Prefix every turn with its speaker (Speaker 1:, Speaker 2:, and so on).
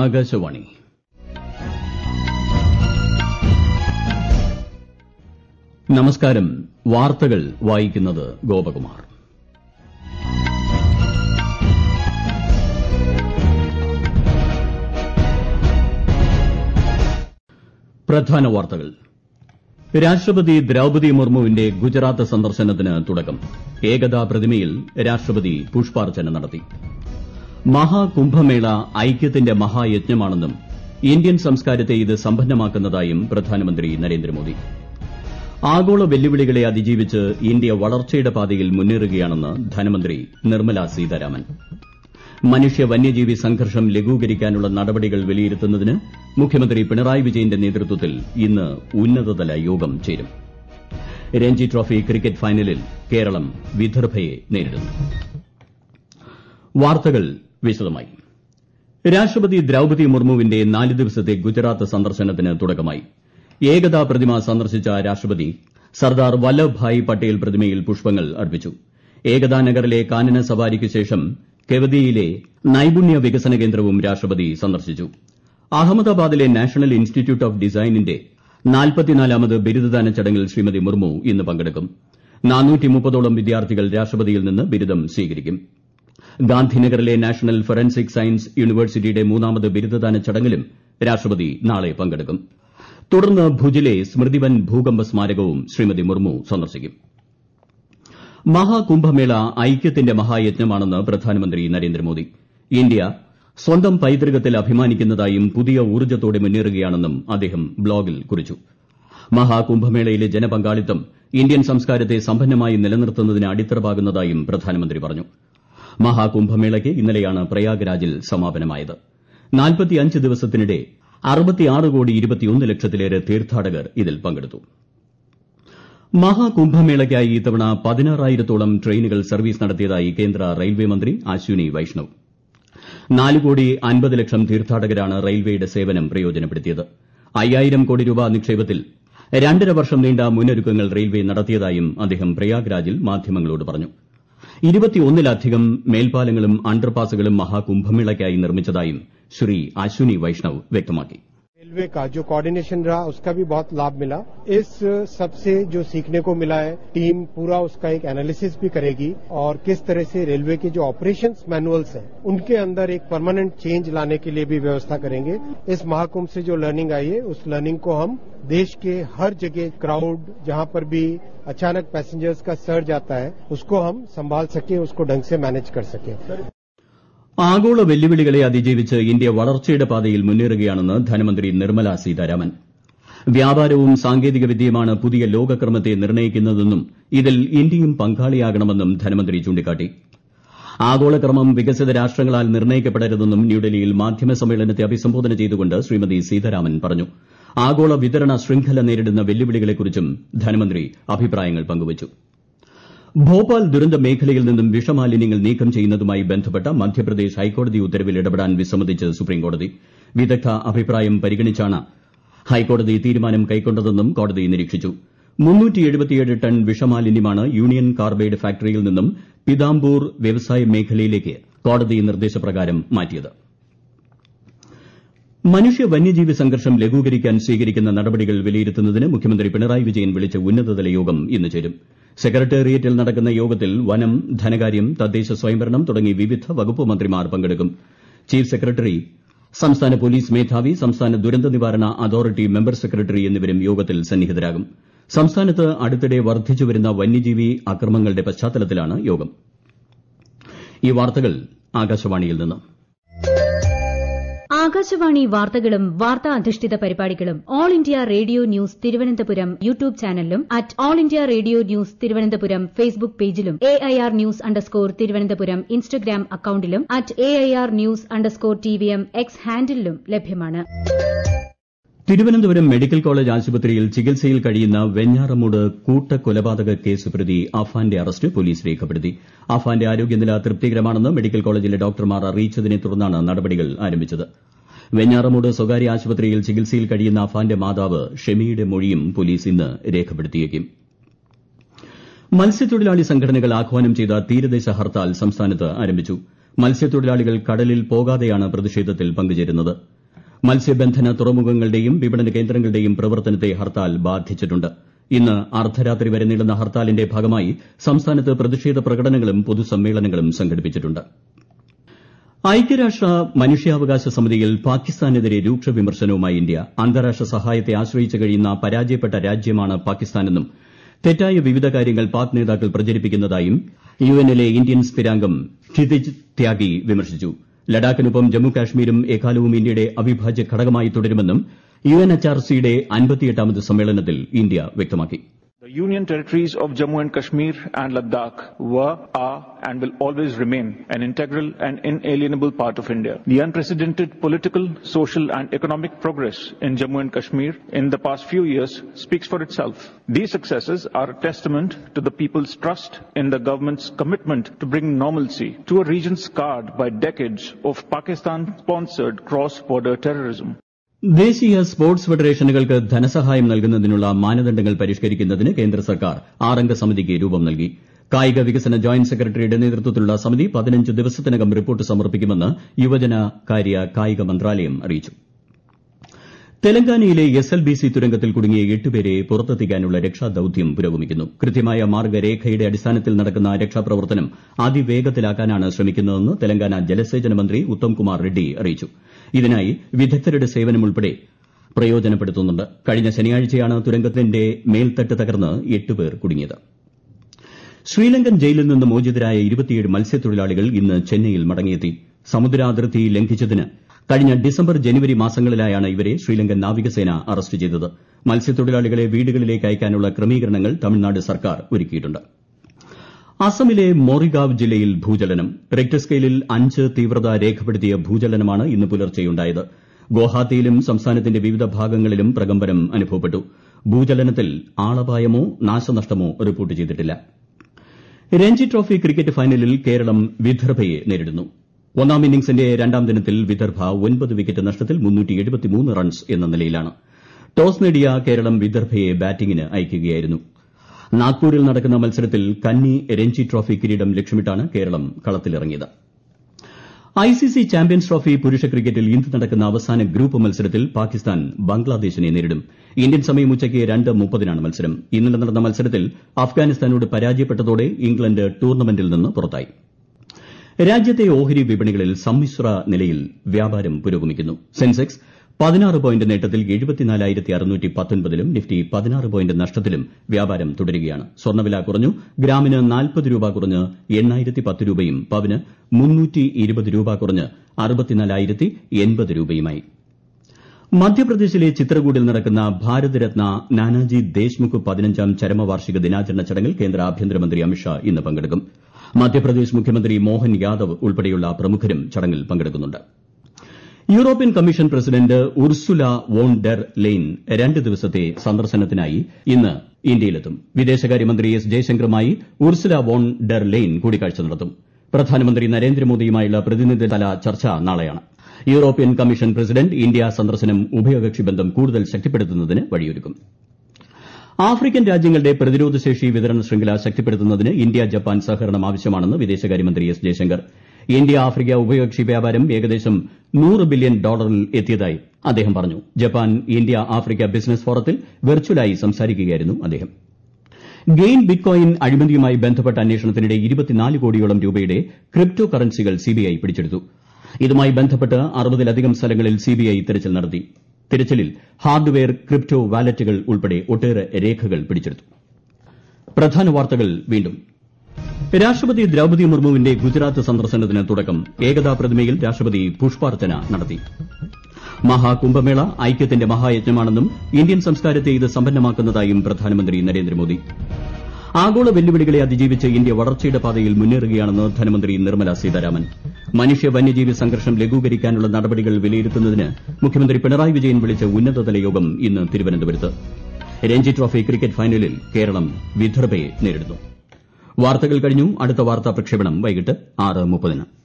Speaker 1: ആകാശവാണി നമസ്കാരം വാർത്തകൾ വായിക്കുന്നത് ഗോപകുമാർ പ്രധാന വാർത്തകൾ രാഷ്ട്രപതി ദ്രൌപതി മുർമുവിന്റെ ഗുജറാത്ത് സന്ദർശനത്തിന് തുടക്കം ഏകതാ പ്രതിമയിൽ രാഷ്ട്രപതി പുഷ്പാർച്ചന നടത്തി മഹാകുംഭമേള ഐക്യത്തിന്റെ മഹായജ്ഞമാണെന്നും ഇന്ത്യൻ സംസ്കാരത്തെ ഇത് സമ്പന്നമാക്കുന്നതായും പ്രധാനമന്ത്രി നരേന്ദ്രമോദി ആഗോള വെല്ലുവിളികളെ അതിജീവിച്ച് ഇന്ത്യ വളർച്ചയുടെ പാതയിൽ മുന്നേറുകയാണെന്ന് ധനമന്ത്രി നിർമ്മല സീതാരാമൻ മനുഷ്യ വന്യജീവി സംഘർഷം ലഘൂകരിക്കാനുള്ള നടപടികൾ വിലയിരുത്തുന്നതിന് മുഖ്യമന്ത്രി പിണറായി വിജയന്റെ നേതൃത്വത്തിൽ ഇന്ന് ഉന്നതതല യോഗം ചേരും രഞ്ജി ട്രോഫി ക്രിക്കറ്റ് ഫൈനലിൽ കേരളം വിദർഭയെ നേരിടുന്നു വാർത്തകൾ വിശദമായി രാഷ്ട്രപതി ദ്രൌപതി മുർമുവിന്റെ നാല് ദിവസത്തെ ഗുജറാത്ത് സന്ദർശനത്തിന് തുടക്കമായി ഏകതാ പ്രതിമ സന്ദർശിച്ച രാഷ്ട്രപതി സർദാർ വല്ലഭ്ഭായ് പട്ടേൽ പ്രതിമയിൽ പുഷ്പങ്ങൾ അർപ്പിച്ചു ഏകതാ നഗറിലെ കാനന സവാരിക്ക് ശേഷം കെവദിയയിലെ നൈപുണ്യ വികസന കേന്ദ്രവും രാഷ്ട്രപതി സന്ദർശിച്ചു അഹമ്മദാബാദിലെ നാഷണൽ ഇൻസ്റ്റിറ്റ്യൂട്ട് ഓഫ് ഡിസൈനിന്റെ നാൽപ്പത്തിനാലാമത് ബിരുദദാന ചടങ്ങിൽ ശ്രീമതി മുർമു ഇന്ന് പങ്കെടുക്കും നാനൂറ്റിമുപ്പതോളം വിദ്യാർത്ഥികൾ രാഷ്ട്രപതിയിൽ നിന്ന് ബിരുദം സ്വീകരിക്കും ഗാന്ധിനഗറിലെ നാഷണൽ ഫോറൻസിക് സയൻസ് യൂണിവേഴ്സിറ്റിയുടെ മൂന്നാമത് ബിരുദദാന ചടങ്ങിലും രാഷ്ട്രപതി നാളെ പങ്കെടുക്കും തുടർന്ന് ഭുജിലെ സ്മൃതിവൻ ഭൂകമ്പ സ്മാരകവും ശ്രീമതി മുർമു സന്ദർശിക്കും മഹാകുംഭമേള ഐക്യത്തിന്റെ മഹായജ്ഞമാണെന്ന് പ്രധാനമന്ത്രി നരേന്ദ്രമോദി ഇന്ത്യ സ്വന്തം പൈതൃകത്തിൽ അഭിമാനിക്കുന്നതായും പുതിയ ഊർജ്ജത്തോടെ മുന്നേറുകയാണെന്നും അദ്ദേഹം ബ്ലോഗിൽ കുറിച്ചു മഹാകുംഭമേളയിലെ ജനപങ്കാളിത്തം ഇന്ത്യൻ സംസ്കാരത്തെ സമ്പന്നമായി നിലനിർത്തുന്നതിന് അടിത്തറ പാകുന്നതായും പ്രധാനമന്ത്രി പറഞ്ഞു മഹാകുംഭമേളയ്ക്ക് ഇന്നലെയാണ് പ്രയാഗ്രാജിൽ സമാപനമായത് നാൽപ്പത്തിയഞ്ച് ദിവസത്തിനിടെ അറുപത്തിയാറ് കോടി ഇരുപത്തിയൊന്ന് ലക്ഷത്തിലേറെ തീർത്ഥാടകർ ഇതിൽ പങ്കെടുത്തു മഹാകുംഭമേളയ്ക്കായി ഇത്തവണ പതിനാറായിരത്തോളം ട്രെയിനുകൾ സർവീസ് നടത്തിയതായി കേന്ദ്ര റെയിൽവേ മന്ത്രി അശ്വിനി വൈഷ്ണവ് നാല് കോടി അൻപത് ലക്ഷം തീർത്ഥാടകരാണ് റെയിൽവേയുടെ സേവനം പ്രയോജനപ്പെടുത്തിയത് അയ്യായിരം കോടി രൂപ നിക്ഷേപത്തിൽ രണ്ടര വർഷം നീണ്ട മുന്നൊരുക്കങ്ങൾ റെയിൽവേ നടത്തിയതായും അദ്ദേഹം പ്രയാഗ്രാജിൽ മാധ്യമങ്ങളോട് പറഞ്ഞു ഇരുപത്തിയൊന്നിലധികം മേൽപ്പാലങ്ങളും അണ്ടർപാസുകളും മഹാകുംഭമേളയ്ക്കായി നിർമ്മിച്ചതായും ശ്രീ അശ്വിനി വൈഷ്ണവ് വ്യക്തമാക്കി
Speaker 2: रेलवे का जो कोऑर्डिनेशन रहा उसका भी बहुत लाभ मिला इस सबसे जो सीखने को मिला है टीम पूरा उसका एक एनालिसिस भी करेगी और किस तरह से रेलवे के जो ऑपरेशंस मैनुअल्स हैं उनके अंदर एक परमानेंट चेंज लाने के लिए भी व्यवस्था करेंगे इस महाकुंभ से जो लर्निंग आई है उस लर्निंग को हम देश के हर जगह क्राउड जहां पर भी अचानक पैसेंजर्स का सर्ज आता है उसको हम संभाल सके उसको ढंग से मैनेज कर सके
Speaker 1: ആഗോള വെല്ലുവിളികളെ അതിജീവിച്ച് ഇന്ത്യ വളർച്ചയുടെ പാതയിൽ മുന്നേറുകയാണെന്ന് ധനമന്ത്രി നിർമ്മല സീതാരാമൻ വ്യാപാരവും സാങ്കേതികവിദ്യയുമാണ് പുതിയ ലോകക്രമത്തെ നിർണ്ണയിക്കുന്നതെന്നും ഇതിൽ ഇന്ത്യയും പങ്കാളിയാകണമെന്നും ധനമന്ത്രി ചൂണ്ടിക്കാട്ടി ആഗോളക്രമം വികസിത രാഷ്ട്രങ്ങളാൽ നിർണ്ണയിക്കപ്പെടരുതെന്നും ന്യൂഡൽഹിയിൽ മാധ്യമ സമ്മേളനത്തെ അഭിസംബോധന ചെയ്തുകൊണ്ട് ശ്രീമതി സീതാരാമൻ പറഞ്ഞു ആഗോള വിതരണ ശൃംഖല നേരിടുന്ന വെല്ലുവിളികളെക്കുറിച്ചും ധനമന്ത്രി അഭിപ്രായങ്ങൾ പങ്കുവച്ചു ഭോപ്പാൽ ദുരന്ത മേഖലയിൽ നിന്നും വിഷമാലിന്യങ്ങൾ നീക്കം ചെയ്യുന്നതുമായി ബന്ധപ്പെട്ട മധ്യപ്രദേശ് ഹൈക്കോടതി ഉത്തരവിൽ ഇടപെടാൻ വിസമ്മതിച്ച് സുപ്രീംകോടതി വിദഗ്ധ അഭിപ്രായം പരിഗണിച്ചാണ് ഹൈക്കോടതി തീരുമാനം കൈക്കൊണ്ടതെന്നും കോടതി നിരീക്ഷിച്ചു ടൺ വിഷമാലിന്യമാണ് യൂണിയൻ കാർബൈഡ് ഫാക്ടറിയിൽ നിന്നും പിതാംബൂർ വ്യവസായ മേഖലയിലേക്ക് കോടതി നിർദ്ദേശപ്രകാരം മാറ്റിയത് മനുഷ്യ വന്യജീവി സംഘർഷം ലഘൂകരിക്കാൻ സ്വീകരിക്കുന്ന നടപടികൾ വിലയിരുത്തുന്നതിന് മുഖ്യമന്ത്രി പിണറായി വിജയൻ വിളിച്ച ഉന്നതതല യോഗം ഇന്ന് ചേരും സെക്രട്ടേറിയറ്റിൽ നടക്കുന്ന യോഗത്തിൽ വനം ധനകാര്യം തദ്ദേശ സ്വയംഭരണം തുടങ്ങി വിവിധ വകുപ്പ് മന്ത്രിമാർ പങ്കെടുക്കും ചീഫ് സെക്രട്ടറി സംസ്ഥാന പോലീസ് മേധാവി സംസ്ഥാന ദുരന്ത നിവാരണ അതോറിറ്റി മെമ്പർ സെക്രട്ടറി എന്നിവരും യോഗത്തിൽ സന്നിഹിതരാകും സംസ്ഥാനത്ത് അടുത്തിടെ വർദ്ധിച്ചുവരുന്ന വന്യജീവി അക്രമങ്ങളുടെ പശ്ചാത്തലത്തിലാണ് യോഗം ഈ വാർത്തകൾ ആകാശവാണിയിൽ നിന്ന്
Speaker 3: ആകാശവാണി വാർത്തകളും വാർത്താ അധിഷ്ഠിത പരിപാടികളും All India Radio News Thiruvananthapuram YouTube ചാനലിലും at All India Radio News Thiruvananthapuram Facebook പേജിലും A I R news underscore Thiruvananthapuram Instagram അക്കൌണ്ടിലും at A I R news underscore T V M X ഹാൻഡിലും ലഭ്യമാണ്
Speaker 1: തിരുവനന്തപുരം മെഡിക്കൽ കോളേജ് ആശുപത്രിയിൽ ചികിത്സയിൽ കഴിയുന്ന വെഞ്ഞാറമൂട് കൂട്ടക്കൊലപാതക കേസ് പ്രതി അഫാന്റെ അറസ്റ്റ് പോലീസ് രേഖപ്പെടുത്തി അഫാന്റെ ആരോഗ്യനില തൃപ്തികരമാണെന്ന് മെഡിക്കൽ കോളേജിലെ ഡോക്ടർമാർ അറിയിച്ചതിനെ തുടർന്നാണ് നടപടികൾ ആരംഭിച്ചത് വെഞ്ഞാറമൂട് സ്വകാര്യ ആശുപത്രിയിൽ ചികിത്സയിൽ കഴിയുന്ന അഫാന്റെ മാതാവ് ഷെമിയുടെ മൊഴിയും പോലീസ് ഇന്ന് രേഖപ്പെടുത്തിയേക്കും മത്സ്യത്തൊഴിലാളി സംഘടനകൾ ആഹ്വാനം ചെയ്ത തീരദേശ ഹർത്താൽ സംസ്ഥാനത്ത് ആരംഭിച്ചു മത്സ്യത്തൊഴിലാളികൾ കടലിൽ പോകാതെയാണ് പ്രതിഷേധത്തിൽ പങ്കുചേരുന്നത് മത്സ്യബന്ധന തുറമുഖങ്ങളുടെയും വിപണന കേന്ദ്രങ്ങളുടെയും പ്രവർത്തനത്തെ ഹർത്താൽ ബാധിച്ചിട്ടുണ്ട് ഇന്ന് അർദ്ധരാത്രി വരെ നീളുന്ന ഹർത്താലിന്റെ ഭാഗമായി സംസ്ഥാനത്ത് പ്രതിഷേധ പ്രകടനങ്ങളും പൊതുസമ്മേളനങ്ങളും സംഘടിപ്പിച്ചിട്ടുണ്ട് ഐക്യരാഷ്ട്ര മനുഷ്യാവകാശ സമിതിയിൽ പാകിസ്ഥാനെതിരെ രൂക്ഷ വിമർശനവുമായി ഇന്ത്യ അന്താരാഷ്ട്ര സഹായത്തെ ആശ്രയിച്ച് കഴിയുന്ന പരാജയപ്പെട്ട രാജ്യമാണ് പാകിസ്ഥാനെന്നും തെറ്റായ വിവിധ കാര്യങ്ങൾ പാക് നേതാക്കൾ പ്രചരിപ്പിക്കുന്നതായും യുഎന്നിലെ ഇന്ത്യൻ സ്ഥിരാംഗം ക്ഷിതിജ് ത്യാഗി വിമർശിച്ചു ലഡാക്കിനൊപ്പം ജമ്മു കാശ്മീരും എക്കാലവും ഇന്ത്യയുടെ അവിഭാജ്യ ഘടകമായി തുടരുമെന്നും യുഎൻഎച്ച്ആർസിയുടെ അൻപത്തിയെട്ടാമത് സമ്മേളനത്തിൽ ഇന്ത്യ വ്യക്തമാക്കി
Speaker 4: The Union territories of Jammu and Kashmir and Ladakh were, are, and will always remain an integral and inalienable part of India. The unprecedented political, social, and economic progress in Jammu and Kashmir in the past few years speaks for itself. These successes are a testament to the people's trust in the government's commitment to bring normalcy to a region scarred by decades of Pakistan-sponsored cross-border terrorism.
Speaker 1: ദേശീയ sports ഫെഡറേഷനുകൾക്ക് ധനസഹായം നൽകുന്നതിനുള്ള മാനദണ്ഡങ്ങൾ പരിഷ്കരിക്കുന്നതിന് കേന്ദ്ര സർക്കാർ ആറംഗ സമിതിക്ക് രൂപം നൽകി കായിക വികസന ജോയിന്റ് സെക്രട്ടറിയുടെ നേതൃത്വത്തിലുള്ള സമിതി പതിനഞ്ച് ദിവസത്തിനകം റിപ്പോർട്ട് സമർപ്പിക്കുമെന്ന് യുവജന കാര്യ കായിക മന്ത്രാലയം അറിയിച്ചു തെലങ്കാനയിലെ എസ് എൽ ബി സി തുരങ്കത്തിൽ കുടുങ്ങിയ എട്ടുപേരെ പുറത്തെത്തിക്കാനുള്ള രക്ഷാദൌത്യം പുരോഗമിക്കുന്നു കൃത്യമായ മാർഗ്ഗരേഖയുടെ അടിസ്ഥാനത്തിൽ നടക്കുന്ന രക്ഷാപ്രവർത്തനം അതിവേഗത്തിലാക്കാനാണ് ശ്രമിക്കുന്നതെന്ന് തെലങ്കാന ജലസേചന മന്ത്രി ഉത്തംകുമാർ റെഡ്ഡി അറിയിച്ചു ഇതിനായി വിദഗ്ധരുടെ സേവനം ഉൾപ്പെടെ പ്രയോജനപ്പെടുത്തുന്നുണ്ട് കഴിഞ്ഞ ശനിയാഴ്ചയാണ് തുരങ്കത്തിന്റെ മേൽത്തട്ട് തകർന്ന് എട്ടുപേർ കുടുങ്ങിയത് ശ്രീലങ്കൻ ജയിലിൽ നിന്ന് മോചിതരായ ഇരുപത്തിയേഴ് മത്സ്യത്തൊഴിലാളികൾ ഇന്ന് ചെന്നൈയിൽ മടങ്ങിയെത്തി സമുദ്രാതിർത്തി ലംഘിച്ചതിന് കഴിഞ്ഞ ഡിസംബർ ജനുവരി മാസങ്ങളിലായാണ് ഇവരെ ശ്രീലങ്കൻ നാവികസേന അറസ്റ്റ് ചെയ്തത് മത്സ്യത്തൊഴിലാളികളെ വീടുകളിലേക്ക് അയക്കാനുള്ള ക്രമീകരണങ്ങൾ തമിഴ്നാട് സർക്കാർ ഒരുക്കിയിട്ടുണ്ട് അസമിലെ മോറിഗാവ് ജില്ലയിൽ ഭൂചലനം റിക്ടർ സ്കെയിലിൽ അഞ്ച് തീവ്രത രേഖപ്പെടുത്തിയ ഭൂചലനമാണ് ഇന്ന് പുലർച്ചെയുണ്ടായത് ഗുവാഹത്തിയിലും സംസ്ഥാനത്തിന്റെ വിവിധ ഭാഗങ്ങളിലും പ്രകമ്പനം അനുഭവപ്പെട്ടു ഭൂചലനത്തിൽ ആളപായമോ നാശനഷ്ടമോ റിപ്പോർട്ട് ചെയ്തിട്ടില്ല രഞ്ജി ട്രോഫി ക്രിക്കറ്റ് ഫൈനലിൽ കേരളം വിദർഭയെ നേരിടുന്നു ഒന്നാം ഇന്നിംഗ്സിന്റെ രണ്ടാം ദിനത്തിൽ വിദർഭ ഒൻപത് വിക്കറ്റ് നഷ്ടത്തിൽ റൺസ് എന്ന നിലയിലാണ് ടോസ് നേടിയ കേരളം വിദർഭയെ ബാറ്റിംഗിന് അയക്കുകയായിരുന്നു നാഗ്പൂരിൽ നടക്കുന്ന മത്സരത്തിൽ കന്നി രഞ്ജി ട്രോഫി കിരീടം ലക്ഷ്യമിട്ടാണ് കേരളം കളത്തിലിറങ്ങിയത് ഐസിസി ചാമ്പ്യൻസ് ട്രോഫി പുരുഷ ക്രിക്കറ്റിൽ ഇന്ന് നടക്കുന്ന അവസാന ഗ്രൂപ്പ് മത്സരത്തിൽ പാകിസ്ഥാൻ ബംഗ്ലാദേശിനെ നേരിടും ഇന്ത്യൻ സമയം ഉച്ചയ്ക്ക് രണ്ട് മുപ്പതിനാണ് മത്സരം ഇന്നലെ നടന്ന മത്സരത്തിൽ അഫ്ഗാനിസ്ഥാനോട് പരാജയപ്പെട്ടതോടെ ഇംഗ്ലണ്ട് ടൂർണമെന്റിൽ നിന്ന് പുറത്തായി രാജ്യത്തെ ഓഹരി വിപണികളിൽ സമ്മിശ്ര നിലയിൽ വ്യാപാരം പുരോഗമിക്കുന്നു സെൻസെക്സ് പതിനാറ് പോയിന്റ് നേട്ടത്തിൽ ലും നിഫ്റ്റി പതിനാറ് പോയിന്റ് നഷ്ടത്തിലും വ്യാപാരം തുടരുകയാണ് സ്വർണ്ണവില കുറഞ്ഞു ഗ്രാമിന് നാൽപ്പത് രൂപ കുറഞ്ഞ് എണ്ണായിരത്തി പത്ത് രൂപയും പവന് മുന്നൂറ്റി ഇരുപത് രൂപ കുറഞ്ഞ് അറുപത്തിനാലായിരത്തി എൺപത് രൂപയുമായി മധ്യപ്രദേശിലെ ചിത്രകൂടിൽ നടക്കുന്ന ഭാരതരത്ന നാനാജി ദേശ്മുഖ് പതിനഞ്ചാം ചരമവാർഷിക ദിനാചരണ ചടങ്ങിൽ കേന്ദ്ര ആഭ്യന്തരമന്ത്രി അമിത്ഷാ ഇന്ന് പങ്കെടുക്കും മധ്യപ്രദേശ് മുഖ്യമന്ത്രി മോഹൻ യാദവ് ഉൾപ്പെടെയുള്ള പ്രമുഖരും ചടങ്ങിൽ പങ്കെടുക്കുന്നുണ്ട് European Commission president Ursula von der Leyen രണ്ട് ദിവസത്തെ സന്ദർശനത്തിനായി ഇന്ന് ഇന്ത്യയിലെത്തും വിദേശകാര്യമന്ത്രി എസ് ജയശങ്കറുമായി ഉർസുല വോൺ ഡെർ ലെയ്ൻ കൂടിക്കാഴ്ച നടത്തും പ്രധാനമന്ത്രി നരേന്ദ്രമോദിയുമായുള്ള പ്രതിനിധിതല ചർച്ച നാളെയാണ് യൂറോപ്യൻ കമ്മീഷൻ പ്രസിഡന്റ് ഇന്ത്യ സന്ദർശനം ഉഭയകക്ഷി ബന്ധം കൂടുതൽ ശക്തിപ്പെടുത്തുന്നതിന് വഴിയൊരുക്കും ആഫ്രിക്കൻ രാജ്യങ്ങളുടെ പ്രതിരോധശേഷി വിതരണ ശൃംഖല ശക്തിപ്പെടുത്തുന്നതിന് ഇന്ത്യ ജപ്പാൻ സഹകരണം ആവശ്യമാണെന്ന് വിദേശകാര്യമന്ത്രി എസ് ജയശങ്കർ ഇന്ത്യ ആഫ്രിക്ക ഉഭയകക്ഷി വ്യാപാരം ഏകദേശം നൂറ് ബില്യൺ ഡോളറിൽ എത്തിയതായി അദ്ദേഹം പറഞ്ഞു ജപ്പാൻ ഇന്ത്യ ആഫ്രിക്ക ബിസിനസ് ഫോറത്തിൽ വെർച്വലായി സംസാരിക്കുകയായിരുന്നു അദ്ദേഹം ഗെയിൻ ബിറ്റ്കോയിൻ അഴിമതിയുമായി ബന്ധപ്പെട്ട അന്വേഷണത്തിനിടെ ഇരുപത്തിനാല് കോടിയോളം രൂപയുടെ ക്രിപ്റ്റോ കറൻസികൾ സിബിഐ പിടിച്ചെടുത്തു ഇതുമായി ബന്ധപ്പെട്ട് അറുപതിലധികം സ്ഥലങ്ങളിൽ സിബിഐ തിരച്ചിൽ നടത്തി തിരച്ചിലിൽ ഹാർഡ്വെയർ ക്രിപ്റ്റോ വാലറ്റുകൾ ഉൾപ്പെടെ ഒട്ടേറെ രേഖകൾ പിടിച്ചെടുത്തു പ്രധാന വാർത്തകൾ വീണ്ടും രാഷ്ട്രപതി ദ്രൌപദി മുർമുവിന്റെ ഗുജറാത്ത് സന്ദർശനത്തിന് തുടക്കം ഏകതാ പ്രതിമയിൽ രാഷ്ട്രപതി പുഷ്പാർച്ചന നടത്തി മഹാകുംഭമേള ഐക്യത്തിന്റെ മഹായജ്ഞമാണെന്നും ഇന്ത്യൻ സംസ്കാരത്തെ ഇത് സമ്പന്നമാക്കുന്നതായും പ്രധാനമന്ത്രി നരേന്ദ്രമോദി ആഗോള വെല്ലുവിളികളെ അതിജീവിച്ച് ഇന്ത്യ വളർച്ചയുടെ പാതയിൽ മുന്നേറുകയാണെന്ന് ധനമന്ത്രി നിർമ്മല സീതാരാമൻ മനുഷ്യ വന്യജീവി സംഘർഷം ലഘൂകരിക്കാനുള്ള നടപടികൾ വിലയിരുത്തുന്നതിന് മുഖ്യമന്ത്രി പിണറായി വിജയൻ വിളിച്ച ഉന്നതതല യോഗം ഇന്ന് തിരുവനന്തപുരത്ത് രഞ്ജി ട്രോഫി ക്രിക്കറ്റ് ഫൈനലിൽ കേരളം വിദർഭയെ നേരിടുന്നു വാർത്തകൾ കഴിഞ്ഞു അടുത്ത വാർത്താ പ്രക്ഷേപണം വൈകിട്ട് ആറ് മുപ്പതിന്